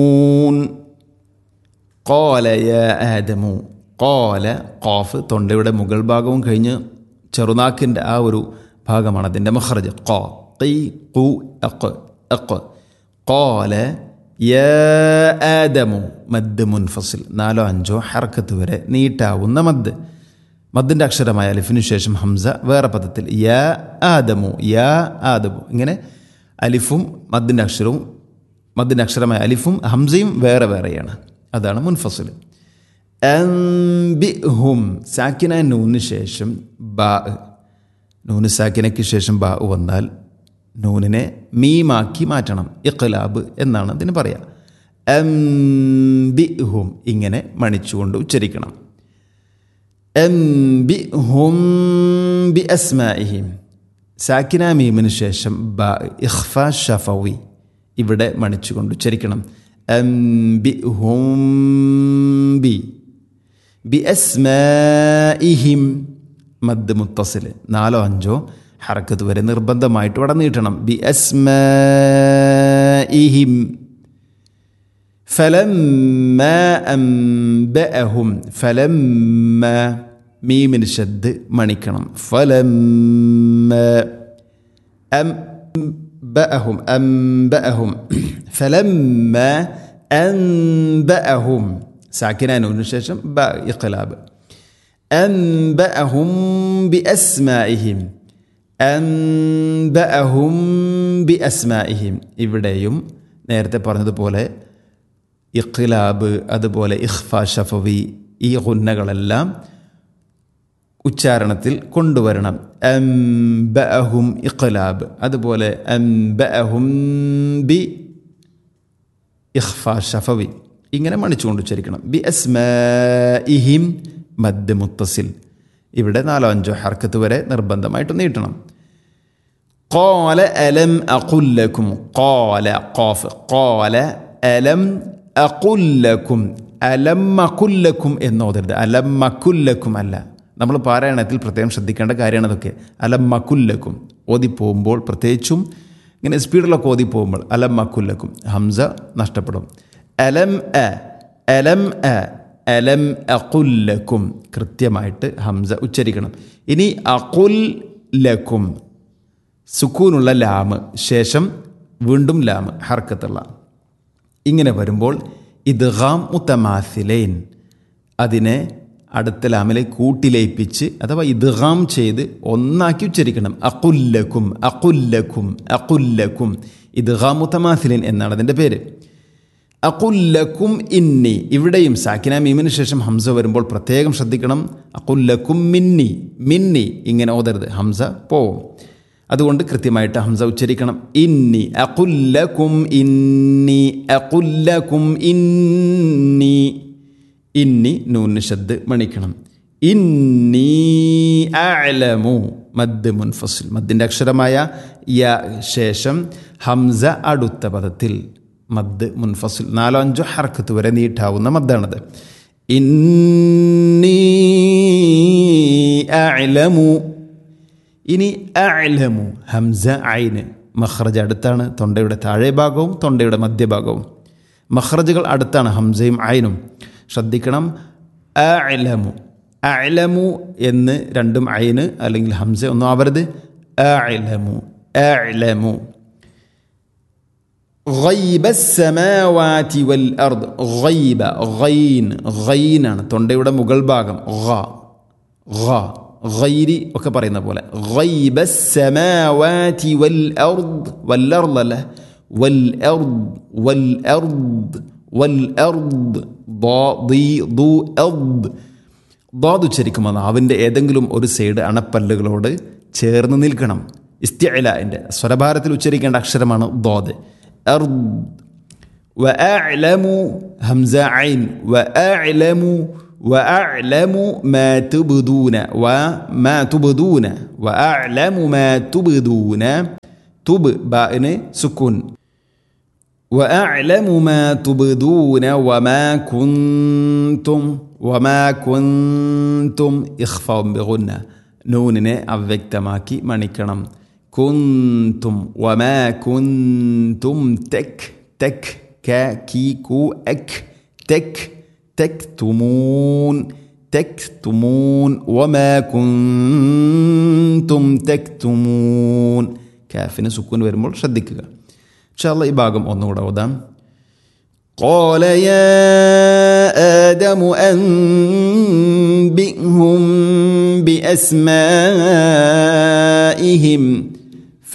കോല യ ആദമു കോല കോഫ് തൊണ്ടയുടെ മുകൾ ഭാഗവും കഴിഞ്ഞ് ചെറുനാക്കിൻ്റെ ആ ഒരു ഭാഗമാണ് അതിൻ്റെ മഹ്റജ് കോ കൈ കു അക്ക് അക്ക് കോല യ ആദമു മദ് മുൻഫസിൽ നാലോ അഞ്ചോ ഹർക്കത്ത് വരെ നീട്ടാവുന്ന മദ് മദ്ദിൻ്റെ അക്ഷരമായ അലിഫിനു ശേഷം ഹംസ വേറെ പദത്തിൽ യ ആദമു യ ആദമു ഇങ്ങനെ അലിഫും മദ്ദിൻ്റെ അക്ഷരവും മദ്ദിൻ്റെ അക്ഷരമായ അലിഫും ഹംസയും വേറെ വേറെയാണ് അതാണ് മുൻഫസിൽ ഹും സാക്കിന നൂന് ശേഷം ബാ നൂന് സാക്കിനയ്ക്ക് ശേഷം ബാ വന്നാൽ നൂനിനെ മീമാക്കി മാറ്റണം ഇഖ്ലാബ് എന്നാണ് അതിന് പറയുക ഹും ഇങ്ങനെ മണിച്ചുകൊണ്ട് ഉച്ചരിക്കണം ഹും ബി അസ്മാഇഹിം സാക്കിന മീമിന് ശേഷം ബ ഇഖ്ഫ ഷഫവി ഇവിടെ മണിച്ചുകൊണ്ട് ഉച്ചരിക്കണം ഹും ബി ബി അസ്മാഇഹിം മദ് മുത്തസിൽ നാലോ അഞ്ചോ ഹറക്കത്ത് വരെ നിർബന്ധമായിട്ട് ഇവിടെ നീട്ടണം ബി അസ്മാഇഹിം فلما أنبأهم فلما മീമിന് ഷദ് മണിക്കണം فلما أنبأهم أنبأهم فلما أنبأهم ساكنة نون ശേഷം ബ ഇഖ്ലാബ് أنبأهم بأسمائهم أنبأهم بأسمائهم ഇവിടെയും നേരത്തെ പറഞ്ഞതുപോലെ ഇഖ്ലാബ് അതുപോലെ ഇഖ്ഫ ഷഫവി ഈ ഗുന്നകളെല്ലാം ഉച്ചാരണത്തിൽ കൊണ്ടുവരണം അംബഅഹും ഇഖ്ലാബ് അതുപോലെ അംബഅഹും ബി ഇഖ്ഫ ഷഫവി ഇങ്ങനെ മണിച്ചുകൊണ്ട് ഉച്ചരിക്കണം ബി അസ്മഇഹിം മദ് മുത്തസിൽ ഇവിടെ നാലോ അഞ്ചോ ഹർക്കത്ത് വരെ നിർബന്ധമായിട്ട് നീട്ടണം قال ألم أقل لكم قال قاف قال ألم അക്കുല്ലക്കും അലമ്മക്കുല്ലക്കും എന്നോതരുത് അലമ്മക്കുല്ലക്കും അല്ല നമ്മൾ പാരായണത്തിൽ പ്രത്യേകം ശ്രദ്ധിക്കേണ്ട കാര്യമാണ് അതൊക്കെ അലമ്മക്കുല്ലക്കും ഓതിപ്പോകുമ്പോൾ പ്രത്യേകിച്ചും ഇങ്ങനെ സ്പീഡിലൊക്കെ ഓതിപ്പോകുമ്പോൾ അലമ്മക്കുല്ലക്കും ഹംസ നഷ്ടപ്പെടും അലം അ അലം അ അലം അക്കുല്ലക്കും കൃത്യമായിട്ട് ഹംസ ഉച്ചരിക്കണം ഇനി അക്കുൽ ലക്കും സുക്കൂനുള്ള ലാമ് ശേഷം വീണ്ടും ലാമ് ഹർക്കത്തുള്ള ഇങ്ങനെ വരുമ്പോൾ ഇദ്ഗാം മുത്തമാസിലൈൻ അതിനെ അടുത്ത ലാമിലെ കൂട്ടിലയിപ്പിച്ച് അഥവാ ഇദ്ഗാം ചെയ്ത് ഒന്നാക്കി ഉച്ചരിക്കണം അക്കുല്ലക്കും അക്കുല്ലക്കും അക്കുല്ലക്കും ഇദ്ഗാം മുത്തമാസിലൈൻ എന്നാണ് അതിൻ്റെ പേര് അക്കുല്ലക്കും ഇന്നി ഇവിടെയും സാക്കിന മീമിന് ശേഷം ഹംസ വരുമ്പോൾ പ്രത്യേകം ശ്രദ്ധിക്കണം അക്കുല്ലക്കും മിന്നി മിന്നി ഇങ്ങനെ ഓതരുത് ഹംസ പോവും അതുകൊണ്ട് കൃത്യമായിട്ട് ഹംസ ഉച്ചരിക്കണം ഇന്നി അഖുല്ലക്കും ഇന്നി അഖുല്ലക്കും ഇന്നി ഇന്നി നൂന് ശബ്ദ് മണിക്കണം ഇന്നി അലമു മദ് മുൻഫസിൽ മദ്ദിൻ്റെ അക്ഷരമായ യ ശേഷം ഹംസ അടുത്ത പദത്തിൽ മദ് മുൻഫസിൽ നാലോ അഞ്ചോ ഹർക്കത്ത് വരെ നീട്ടാവുന്ന മദ്ദാണത് ഇന്നി അലമു ഇനി അലമു ഹംസ ഐന് മഹ്റജ് അടുത്താണ് തൊണ്ടയുടെ താഴെ ഭാഗവും തൊണ്ടയുടെ മധ്യഭാഗവും മഹ്റജുകൾ അടുത്താണ് ഹംസയും ഐനും ശ്രദ്ധിക്കണം അലമു അലമു എന്ന് രണ്ടും ഐന് അല്ലെങ്കിൽ ഹംസ ഒന്നും ആവരുത് അലമു അലമു غيب السماوات والأرض غيب غين غين ആണ് തൊണ്ടയുടെ മുകൾ ഭാഗം غ غ غيري ഒക്കെ പറയുന്ന പോലെ غيب السماوات والأرض والأرض له والأرض والأرض والأرض ضي ضو أض ضاد ഉച്ചരിക്കുമ്പോൾ നാവിൻ്റെ ഏതെങ്കിലും ഒരു സൈഡ് അണപ്പല്ലുകളോട് ചേർന്ന് നിൽക്കണം ഇസ്തിഅലാൻ്റെ സ്വരഭാരത്തിൽ ഉച്ചരിക്കേണ്ട അക്ഷരമാണ് ضاد أرض وأعلم همزة عين وأعلم وأعلم ما تبدون وما تبدون وأعلم ما تبدون تب بائن سكون وأعلم ما تبدون وما كنتم وما كنتم إخفاء بغنة നൂനിനെ അവ്യക്തമാക്കി മണിക്കണം കുന്തും വമാ കുന്തും തെക് തെക് ക കി കു എക് തെക് تكتمون تكتمون وما كنتم تكتمون കാഫിന് സുക്കൂൻ വരുമ്പോൾ ശ്രദ്ധിക്കുക ഇൻഷാല്ല ഈ ഭാഗം ഒന്നുകൂടെ ഓതാം قال يا آدم أنبئهم بأسمائهم